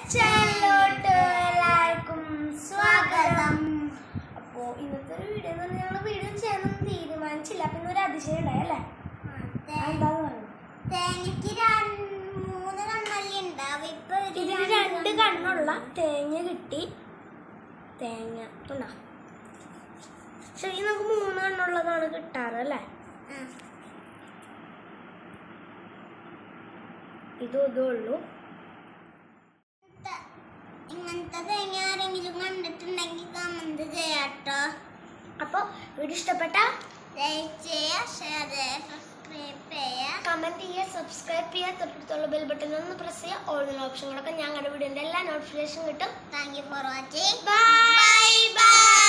ചാനലിലോട്ട് എല്ലാവർക്കും സ്വാഗതം അപ്പോ ഇന്നത്തെ ഒരു വീഡിയോ എന്ന് പറഞ്ഞാൽ ഞങ്ങൾ വീഡിയോ ചെയ്യാനൊന്നും തീരുമാനിച്ചില്ല പിന്നെ ഒരു അതിശയം ഉണ്ടായി അല്ലേ എന്താന്ന് പറഞ്ഞു തേങ്ങക്ക് രണ്ട് മൂന്ന് കണ്ണല്ലി ഉണ്ടാവും ഇപ്പൊ ഒരു ഇതിന് രണ്ട് കണ്ണുള്ള തേങ്ങ കിട്ടി തേങ്ങ ഉണ്ടാ ശരി നമുക്ക് മൂന്ന് കണ്ണുള്ളതാണ് കിട്ടാറ് അല്ലേ ആ. ഇതും ഇതും ഉള്ളൂ ത- ഇങ്ങനത്തെ തേങ്ങ ആരെങ്കിലും കണ്ടിട്ടുണ്ടെങ്കിൽ കമന്റ് ചെയ്യാട്ടോ അപ്പോൾ വീഡിയോ ഇഷ്ടപ്പെട്ട ലൈക്ക് ചെയ്യുക ഷെയർ ചെയ്യുക സബ്സ്ക്രൈബ് ചെയ്യുക കമന്റ് ചെയ്യുക സബ്സ്ക്രൈബ് ചെയ്യുക തൊട്ടടുത്തുള്ള ബെൽ ബട്ടൺ ഒന്ന് പ്രസ് ചെയ്യുക ഓൾ ഓപ്ഷനുകളൊക്കെ ഞങ്ങളുടെ വീഡിയോൻ്റെ എല്ലാ നോട്ടിഫിക്കേഷൻ കിട്ടും thank you for watching bye bye by